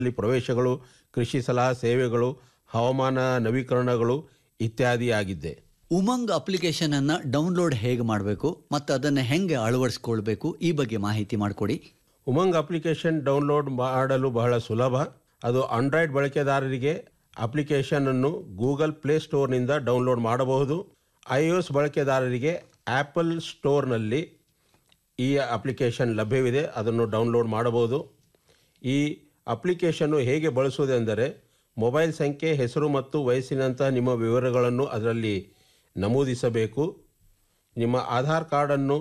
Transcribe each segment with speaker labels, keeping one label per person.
Speaker 1: ಅಲ್ಲಿ ಪ್ರವೇಶಗಳು ಕೃಷಿ ಸಲಹಾ ಸೇವೆಗಳು ಹವಾಮಾನ ನವೀಕರಣಗಳು ಇತ್ಯಾದಿ ಆಗಿದ್ದೆ
Speaker 2: ಉಮಂಗ್ ಅಪ್ಲಿಕೇಶನ್ ಅನ್ನ ಡೌನ್ಲೋಡ್ ಹೇಗೆ ಮಾಡಬೇಕು ಮತ್ತು ಅದನ್ನು ಹೆಂಗೆ ಅಳವಡಿಸ್ಕೊಳ್ಬೇಕು ಈ ಬಗ್ಗೆ ಮಾಹಿತಿ ಮಾಡಿಕೊಡಿ
Speaker 1: ಉಮಂಗ್ ಅಪ್ಲಿಕೇಶನ್ ಡೌನ್ಲೋಡ್ ಮಾಡಲು ಬಹಳ ಸುಲಭ ಅದು ಆಂಡ್ರಾಯ್ಡ್ ಬಳಕೆದಾರರಿಗೆ ಅಪ್ಲಿಕೇಶನ್ ಅನ್ನು ಗೂಗಲ್ ಪ್ಲೇ ಸ್ಟೋರ್ನಿಂದ ಡೌನ್ಲೋಡ್ ಮಾಡಬಹುದು ಐಒಎಸ್ ಬಳಕೆದಾರರಿಗೆ ಆ್ಯಪಲ್ ಸ್ಟೋರ್ನಲ್ಲಿ ಈ ಅಪ್ಲಿಕೇಶನ್ ಲಭ್ಯವಿದೆ ಅದನ್ನು ಡೌನ್ಲೋಡ್ ಮಾಡಬಹುದು ಈ ಅಪ್ಲಿಕೇಶನ್ನು ಹೇಗೆ ಬಳಸುವುದೆಂದರೆ ಮೊಬೈಲ್ ಸಂಖ್ಯೆ ಹೆಸರು ಮತ್ತು ವಯಸ್ಸಿನಂತಹ ನಿಮ್ಮ ವಿವರಗಳನ್ನು ಅದರಲ್ಲಿ ನಮೂದಿಸಬೇಕು ನಿಮ್ಮ ಆಧಾರ್ ಕಾರ್ಡನ್ನು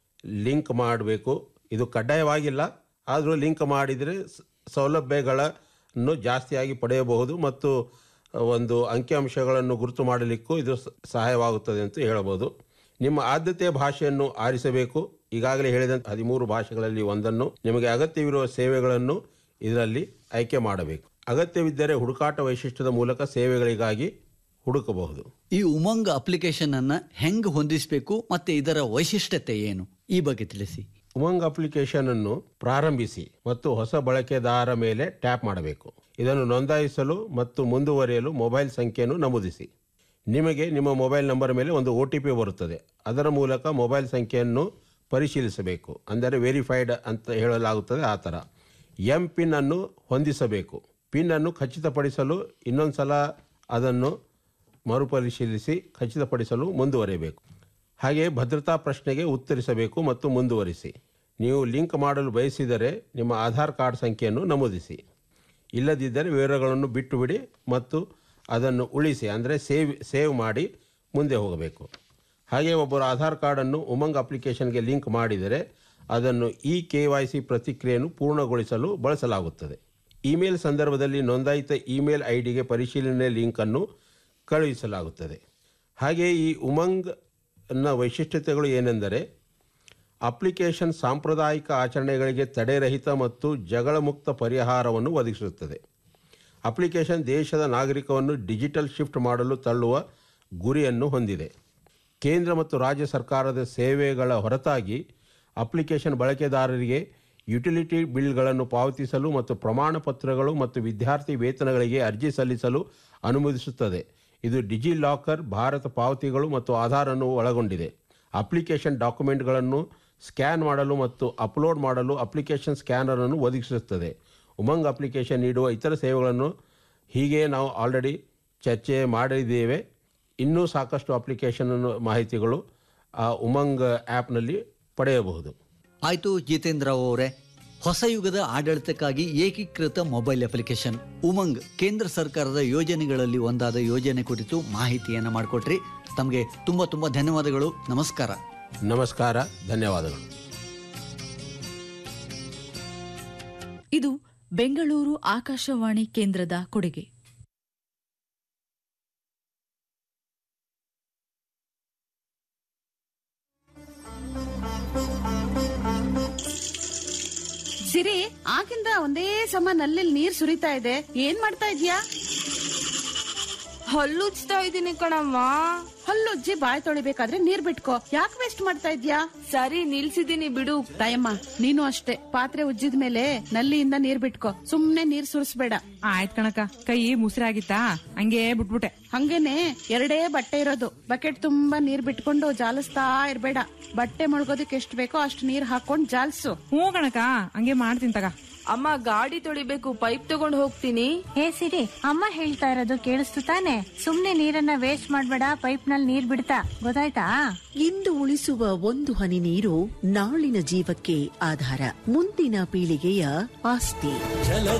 Speaker 1: ಲಿಂಕ್ ಮಾಡಬೇಕು ಇದು ಕಡ್ಡಾಯವಾಗಿಲ್ಲ ಆದರೂ ಲಿಂಕ್ ಮಾಡಿದರೆ ಸ- ಸೌಲಭ್ಯಗಳನ್ನು ಜಾಸ್ತಿಯಾಗಿ ಪಡೆಯಬಹುದು ಮತ್ತು ಒಂದು ಅಂಕಿಅಂಶಗಳನ್ನು ಗುರುತು ಮಾಡಲಿಕ್ಕೂ ಇದು ಸ- ಸಹಾಯವಾಗುತ್ತದೆ ಅಂತ ಹೇಳಬಹುದು ನಿಮ್ಮ ಆದ್ಯತೆಯ ಭಾಷೆಯನ್ನು ಆರಿಸಬೇಕು ಈಗಾಗಲೇ ಹೇಳಿದಂತೆ ಹದಿಮೂರು ಭಾಷೆಗಳಲ್ಲಿ ಒಂದನ್ನು ನಿಮಗೆ ಅಗತ್ಯವಿರುವ ಸೇವೆಗಳನ್ನು ಇದರಲ್ಲಿ ಆಯ್ಕೆ ಮಾಡಬೇಕು ಅಗತ್ಯವಿದ್ದರೆ ಹುಡುಕಾಟ ವೈಶಿಷ್ಟ್ಯದ ಮೂಲಕ ಸೇವೆಗಳಿಗಾಗಿ ಹುಡುಕಬಹುದು
Speaker 2: ಈ ಉಮಂಗ್ ಅಪ್ಲಿಕೇಶನ್ ಅನ್ನ ಹೆಂಗೆ ಹೊಂದಿಸಬೇಕು ಮತ್ತು ಇದರ ವೈಶಿಷ್ಟ್ಯತೆ ಏನು ಈ ಬಗ್ಗೆ ತಿಳಿಸಿ
Speaker 1: ಉಮಂಗ್ ಅಪ್ಲಿಕೇಶನ್ ಅನ್ನು ಪ್ರಾರಂಭಿಸಿ ಮತ್ತು ಹೊಸ ಬಳಕೆದಾರ ಮೇಲೆ ಟ್ಯಾಪ್ ಮಾಡಬೇಕು ಇದನ್ನು ನೋಂದಾಯಿಸಲು ಮತ್ತು ಮುಂದುವರಿಯಲು ಮೊಬೈಲ್ ಸಂಖ್ಯೆಯನ್ನು ನಮೂದಿಸಿ ನಿಮಗೆ ನಿಮ್ಮ ಮೊಬೈಲ್ ನಂಬರ್ ಮೇಲೆ ಒಂದು ಒ ಟಿ ಪಿ ಬರುತ್ತದೆ ಅದರ ಮೂಲಕ ಮೊಬೈಲ್ ಸಂಖ್ಯೆಯನ್ನು ಪರಿಶೀಲಿಸಬೇಕು ಅಂದರೆ ವೆರಿಫೈಡ್ ಅಂತ ಹೇಳಲಾಗುತ್ತದೆ ಆ ಥರ ಎಂ ಪಿನ್ ಅನ್ನು ಹೊಂದಿಸಬೇಕು ಪಿನ್ ಅನ್ನು ಖಚಿತಪಡಿಸಲು ಇನ್ನೊಂದು ಸಲ ಅದನ್ನು ಮರುಪರಿಶೀಲಿಸಿ ಖಚಿತಪಡಿಸಲು ಮುಂದುವರಿಯಬೇಕು ಹಾಗೆಯೇ ಭದ್ರತಾ ಪ್ರಶ್ನೆಗೆ ಉತ್ತರಿಸಬೇಕು ಮತ್ತು ಮುಂದುವರಿಸಿ ನೀವು ಲಿಂಕ್ ಮಾಡಲು ಬಯಸಿದರೆ ನಿಮ್ಮ ಆಧಾರ್ ಕಾರ್ಡ್ ಸಂಖ್ಯೆಯನ್ನು ನಮೂದಿಸಿ ಇಲ್ಲದಿದ್ದರೆ ವಿವರಗಳನ್ನು ಬಿಟ್ಟು ಬಿಡಿ ಮತ್ತು ಅದನ್ನು ಉಳಿಸಿ ಅಂದರೆ ಸೇವ್ ಸೇವ್ ಮಾಡಿ ಮುಂದೆ ಹೋಗಬೇಕು ಹಾಗೆ ಒಬ್ಬರು ಆಧಾರ್ ಕಾರ್ಡನ್ನು ಉಮಂಗ್ ಅಪ್ಲಿಕೇಶನ್ಗೆ ಲಿಂಕ್ ಮಾಡಿದರೆ ಅದನ್ನು ಇ ಕೆ ವೈ ಸಿ ಪ್ರತಿಕ್ರಿಯೆಯನ್ನು ಪೂರ್ಣಗೊಳಿಸಲು ಬಳಸಲಾಗುತ್ತದೆ ಇಮೇಲ್ ಸಂದರ್ಭದಲ್ಲಿ ನೋಂದಾಯಿತ ಇಮೇಲ್ ಐ ಡಿಗೆ ಪರಿಶೀಲನೆ ಲಿಂಕನ್ನು ಕಳುಹಿಸಲಾಗುತ್ತದೆ ಹಾಗೆಯೇ ಈ ಉಮಂಗ್ನ ವೈಶಿಷ್ಟ್ಯತೆಗಳು ಏನೆಂದರೆ ಅಪ್ಲಿಕೇಶನ್ ಸಾಂಪ್ರದಾಯಿಕ ಆಚರಣೆಗಳಿಗೆ ತಡೆರಹಿತ ಮತ್ತು ಜಗಳ ಮುಕ್ತ ಪರಿಹಾರವನ್ನು ಒದಗಿಸುತ್ತದೆ ಅಪ್ಲಿಕೇಶನ್ ದೇಶದ ನಾಗರಿಕವನ್ನು ಡಿಜಿಟಲ್ ಶಿಫ್ಟ್ ಮಾಡಲು ತಳ್ಳುವ ಗುರಿಯನ್ನು ಹೊಂದಿದೆ ಕೇಂದ್ರ ಮತ್ತು ರಾಜ್ಯ ಸರ್ಕಾರದ ಸೇವೆಗಳ ಹೊರತಾಗಿ ಅಪ್ಲಿಕೇಶನ್ ಬಳಕೆದಾರರಿಗೆ ಯುಟಿಲಿಟಿ ಬಿಲ್ಗಳನ್ನು ಪಾವತಿಸಲು ಮತ್ತು ಪ್ರಮಾಣ ಪತ್ರಗಳು ಮತ್ತು ವಿದ್ಯಾರ್ಥಿ ವೇತನಗಳಿಗೆ ಅರ್ಜಿ ಸಲ್ಲಿಸಲು ಅನುಮತಿಸುತ್ತದೆ ಇದು ಡಿಜಿ ಲಾಕರ್ ಭಾರತ ಪಾವತಿಗಳು ಮತ್ತು ಆಧಾರನ್ನು ಒಳಗೊಂಡಿದೆ ಅಪ್ಲಿಕೇಶನ್ ಡಾಕ್ಯುಮೆಂಟ್ಗಳನ್ನು ಸ್ಕ್ಯಾನ್ ಮಾಡಲು ಮತ್ತು ಅಪ್ಲೋಡ್ ಮಾಡಲು ಅಪ್ಲಿಕೇಶನ್ ಸ್ಕ್ಯಾನರ್ ಅನ್ನು ಒದಗಿಸುತ್ತದೆ ಉಮಂಗ್ ಅಪ್ಲಿಕೇಶನ್ ನೀಡುವ ಇತರ ಸೇವೆಗಳನ್ನು ಹೀಗೆ ನಾವು ಆಲ್ರೆಡಿ ಚರ್ಚೆ ಮಾಡಿದ್ದೇವೆ ಇನ್ನೂ ಸಾಕಷ್ಟು ಅಪ್ಲಿಕೇಶನ್ ಮಾಹಿತಿಗಳು ಆ ಉಮಂಗ್ ಆ್ಯಪ್ನಲ್ಲಿ ಪಡೆಯಬಹುದು
Speaker 2: ಆಯ್ತು ಜಿತೇಂದ್ರ ಅವರೇ ಹೊಸ ಯುಗದ ಆಡಳಿತಕ್ಕಾಗಿ ಏಕೀಕೃತ ಮೊಬೈಲ್ ಅಪ್ಲಿಕೇಶನ್ ಉಮಂಗ್ ಕೇಂದ್ರ ಸರ್ಕಾರದ ಯೋಜನೆಗಳಲ್ಲಿ ಒಂದಾದ ಯೋಜನೆ ಕುರಿತು ಮಾಹಿತಿಯನ್ನು ಮಾಡಿಕೊಟ್ರಿ ತಮಗೆ ತುಂಬ ತುಂಬ ಧನ್ಯವಾದಗಳು ನಮಸ್ಕಾರ
Speaker 1: ನಮಸ್ಕಾರ ಧನ್ಯವಾದಗಳು
Speaker 3: ಇದು ಬೆಂಗಳೂರು ಆಕಾಶವಾಣಿ ಕೇಂದ್ರದ ಕೊಡುಗೆ
Speaker 4: ಸಿರಿ ಆಗಿಂದ ಒಂದೇ ಸಮ ನಲ್ಲಿ ನೀರ್ ಸುರಿತಾ ಇದೆ ಏನ್ ಮಾಡ್ತಾ ಇದ್ಯಾ
Speaker 5: ಹಲ್ಲುಜ್ತಾ ಇದೀನಿ ಕಣಮ್ಮ
Speaker 4: ಹಲ್ಲುಜ್ಜಿ ಬಾಯ್ ತೊಳಿಬೇಕಾದ್ರೆ ನೀರ್ ಬಿಟ್ಕೋ ಯಾಕೆ ವೇಸ್ಟ್ ಮಾಡ್ತಾ ಇದ್ಯಾ
Speaker 5: ಸರಿ ನಿಲ್ಸಿದೀನಿ ಬಿಡು
Speaker 4: ತಾಯಮ್ಮ ನೀನು ಅಷ್ಟೇ ಪಾತ್ರೆ ಉಜ್ಜಿದ ಮೇಲೆ ನಲ್ಲಿಯಿಂದ ನೀರ್ ಬಿಟ್ಕೋ ಸುಮ್ನೆ ನೀರ್ ಸುರಿಸ್ಬೇಡ
Speaker 6: ಆಯ್ತ್ ಕಣಕ ಕೈ ಮುಸಿರಾಗಿತ್ತಾ ಹಂಗೆ ಬಿಟ್ಬಿಟ್ಟೆ
Speaker 4: ಹಂಗೇನೆ ಎರಡೇ ಬಟ್ಟೆ ಇರೋದು ಬಕೆಟ್ ತುಂಬಾ ನೀರ್ ಬಿಟ್ಕೊಂಡು ಜಾಲಿಸ್ತಾ ಇರ್ಬೇಡ ಬಟ್ಟೆ ಮುಳುಗೋದಕ್ಕೆ ಎಷ್ಟ್ ಬೇಕೋ ಅಷ್ಟ್ ನೀರ್ ಹಾಕೊಂಡ್ ಜಾಲ್ಸು
Speaker 6: ಹ್ಞೂ ಕಣಕ ಹಂಗೆ ಮಾಡ್ತೀನಿ ತಗ
Speaker 5: ಅಮ್ಮ ಗಾಡಿ ತೊಳಿಬೇಕು ಪೈಪ್ ತಗೊಂಡ್ ಹೋಗ್ತೀನಿ
Speaker 7: ಹೇ ಸಿರಿ ಅಮ್ಮ ಹೇಳ್ತಾ ಇರೋದು ಕೇಳಿಸ್ತು ತಾನೆ ಸುಮ್ನೆ ನೀರನ್ನ ವೇಸ್ಟ್ ಮಾಡ್ಬೇಡ ಪೈಪ್ ನಲ್ಲಿ ನೀರ್ ಬಿಡ್ತಾ ಗೊತ್ತಾಯ್ತಾ
Speaker 8: ಇಂದು ಉಳಿಸುವ ಒಂದು ಹನಿ ನೀರು ನಾಳಿನ ಜೀವಕ್ಕೆ ಆಧಾರ ಮುಂದಿನ ಪೀಳಿಗೆಯ ಆಸ್ತಿ